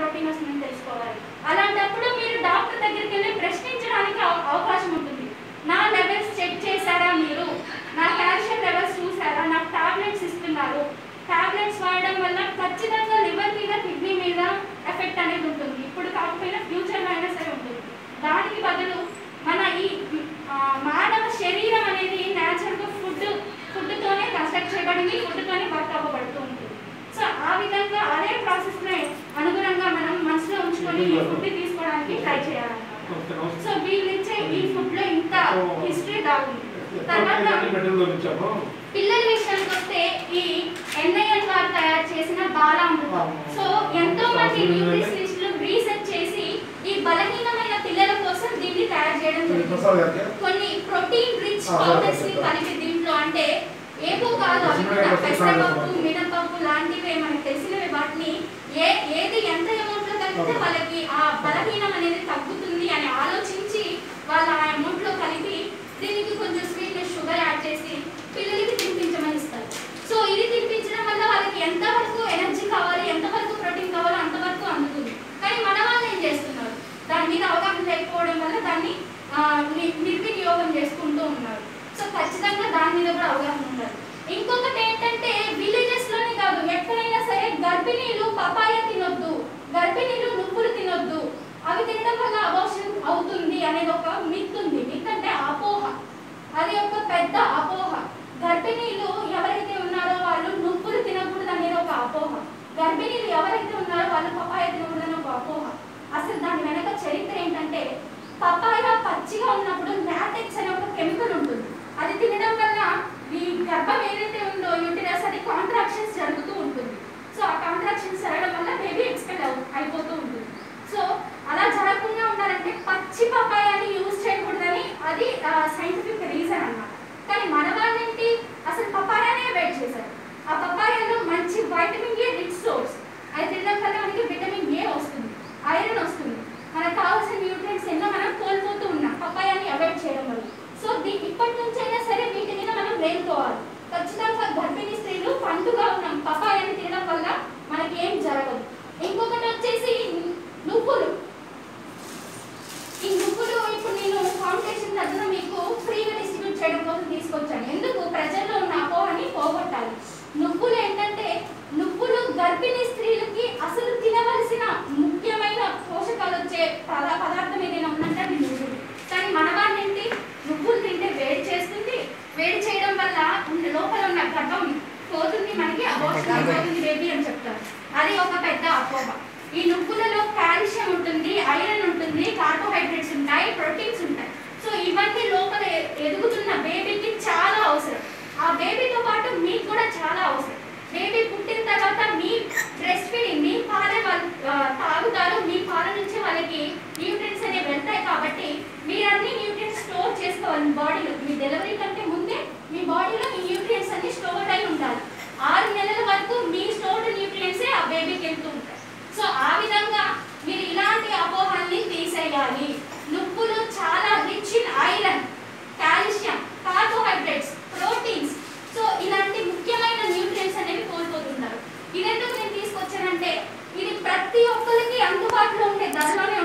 Protein వస్తుందని తెలుసుకోవాలి అలాంటప్పుడు మీరు డాక్టర్ దగ్గరికి వెళ్ళి ప్రశ్నించడానికి అవ- అవకాశం ఉంటుంది నా లెవెల్స్ చెక్ చేశారా మీరు నా కాల్షియం లెవెల్స్ చూసారా నాకు టాబ్లెట్స్ ఇస్తున్నారు టాబ్లెట్స్ వాడడం వల్ల ఖచ్చితంగా లివర్ మీద కిడ్నీ మీద ఎఫెక్ట్ అనేది ఉంటుంది ఇప్పుడు కాకపోయినా ఫ్యూచర్లో అయినా సరే ఉంటుంది దానికి బదులు మన ఈ ఆ, మానవ శరీరం అనేది న్యాచురల్గా ఫుడ్ ఫుడ్తోనే కన్స్ట్రక్ట్ చేయబడింది ఫుడ్తోనే వర్క్ అవ్వబడుతూ ఉంటుంది సో ఆ విధంగా అదే ప్రాసెస్ని అనుగుణంగా మనం మనసులో ఉంచుకొని ఈ ఫుడ్ తీసుకోవడానికి ట్రై చేయాలన్నమాట సో వీళ్ళిచ్చే ఈ ఫుడ్లో ఇంత హిస్టరీ దాగుంది తర్వాత పిల్లల విషయానికి వస్తే ఈ ఎన్ఐఎల్ వారు తయారు చేసిన బాలామృతం సో ఎంతో మంది న్యూట్రిషనిస్టులు రీసెర్చ్ చేసి ఈ బలహీనమైన పిల్లల కోసం దీన్ని తయారు చేయడం జరిగింది కొన్ని ప్రోటీన్ రిచ్ ఆ, పౌడర్స్ ని ఓకే. కలిపి దీంట్లో అంటే ఏవో కాదు అవి కూడా పెసరపప్పు మినపప్పు లాంటివి మనకు తెలిసినవి వాటిని ఏ ఏది ఎంత అమౌంట్ లో కలిపితే ఓకే. వాళ్ళకి ఆ బలహీనం అనేది తగ్గుతుంది అని ఆలోచించి వాళ్ళ ఆ అమౌంట్ లో కలిపి దీనికి కొంచెం స్వీట్నెస్ షుగర్ యాడ్ చేసి పిల్లలకి తినిపించమని ఇస్తారు సో ఇది తినిపించడం వల్ల వాళ్ళకి ఎంతవరకు ఎనర్జీ కావాలి ఎంతవరకు ప్రోటీన్ కావాలో అంతవరకు అందుతుంది కానీ మన వాళ్ళు ఏం చేస్తున్నారు దాని మీద అవగాహన లేకపోవడం వల్ల దాన్ని ఆ, ని- నిర్వినియోగం చేసుకుంటూ ఉన్నారు సో ఖచ్చితంగా దాని మీద కూడా అవగాహన ఉండాలి ఇంకొకటి ఏంటంటే విలేజెస్ లోనే కాదు ఎక్కడైనా సరే గర్భిణీలు పపాయ తినొద్దు గర్భిణీలు నువ్వులు తినొద్దు అవి తినడం వల్ల అబోషన్ అవుతుంది అనేది ఒక మిత్ ఉంది మిత్ అంటే అపోహ అది ఒక పెద్ద అపోహ గర్భిణీలు ఎవరైతే ఉన్నారో వాళ్ళు నువ్వులు తినకూడదు అనేది ఒక అపోహ గర్భిణీలు ఎవరైతే ఉన్నారో వాళ్ళు పపాయ తినకూడదని ఒక అపోహ అసలు దాని వెనక చరిత్ర ఏంటంటే పపాయ పచ్చిగా ఉన్నప్పుడు లాటెక్స్ అనే ఒక కెమికల్ ఉంటుంది అది తినడం వల్ల ఈ గర్భం ఏదైతే ఉందో యూటిరస్ అది కాంట్రాక్షన్స్ జరుగుతూ ఉంటుంది సో ఆ కాంట్రాక్షన్స్ జరగడం వల్ల బేబీ ఎక్స్పెల్ అయిపోతూ ఉంటుంది సో అలా జరగకుండా ఉండాలంటే పచ్చి పపాయాని యూజ్ చేయకూడదని అది సైంటిఫిక్ రీజన్ అన్నమాట కానీ మన వాళ్ళేంటి అసలు పపాయానే అవాయిడ్ చేశారు ఆ పపాయాలో మంచి వైటమిన్ ఏ రిచ్ సోర్స్ అది తినడం వల్ల మనకి విటమిన్ ఏ వస్తుంది ఐరన్ వస్తుంది మనకు కావాల్సిన న్యూట్రియన్స్ ఎన్నో మనం కోల్పోతూ ఉన్నాం పపాయాని అవాయిడ్ చేయడం వల్ల సో దీ ఇప్పటి నుంచైనా సరే వీటి మీద మనం మేల్కోవాలి ఖచ్చితంగా గర్భిణీ స్త్రీలు పండుగ ఉన్నాం పపాయాని తినడం వల్ల మనకి ఏం జరగదు ఇంకొకటి వచ్చేసి నువ్వులు ఈ నువ్వులు ఇప్పుడు నేను ఫౌండేషన్ తరఫున మీకు ఫ్రీగా డిస్ట్రిబ్యూట్ చేయడం కోసం తీసుకొచ్చాను ఎందుకు ప్రజల్లో ఉన్న అపోహని పోగొట్టాలి నువ్వులు ఏంటంటే నువ్వులు గర్భిణీ స్త్రీలకి అసలు తినవలసిన ముఖ్యమైన పోషకాలు వచ్చే పద- పదార్థం ఏదైనా ఉందంటే అది నువ్వులు కానీ మన వాళ్ళు ఏంటి నువ్వులు తింటే వేడి చేస్తుంది వేడి చేయడం వల్ల ఉన్న- లోపల ఉన్న గర్భం పోతుంది మనకి అబోషన్ అయిపోతుంది బేబీ అని చెప్తారు అది ఒక పెద్ద అపోహ ఈ నువ్వులలో కాల్షియం ఉంటుంది ఐరన్ ఉంటుంది కార్బోహైడ్రేట్స్ ఉంటాయి ప్రోటీన్స్ ఉంటాయి సో ఇవన్నీ లోపల ఎ- ఎదుగుతున్న బేబీకి చాలా అవసరం ఆ బేబీతో పాటు మీకు కూడా చాలా అవసరం బేబీ పుట్టిన తర్వాత మీ బ్రెస్ట్ ఫీడింగ్ మీ పాలే వాళ్ళు ఆ, తాగుతారు మీ పాల నుంచి వాళ్ళకి న్యూట్రియన్స్ అనేవి వెళ్తాయి కాబట్టి మీరు అన్ని న్యూట్రియన్స్ స్టోర్ చేసుకోవాలి మీ బాడీలో మీ డెలివరీ కంటే ముందే మీ బాడీలో మీ న్యూట్రియన్స్ అన్ని స్టోర్ అయి ఉండాలి ఆరు నెలల వరకు మీ స్టోర్డ్ న్యూట్రియన్సే ఆ బేబీకి వెళ్తూ ఉంటాయి సో ఆ విధంగా మీరు ఇలాంటి అపోహల్ని తీసేయాలి నువ్వులు చాలా rich in iron calcium carbohydrates proteins so ఇలాంటి ముఖ్యమైన న్యూట్రియన్స్ అనేవి కోల్పోతున్నారు ఇదెందుకు నేను తీసుకొచ్చానంటే ఇది ప్రతి ఒక్కరికి అందుబాటులో ఉండే ధరలోనే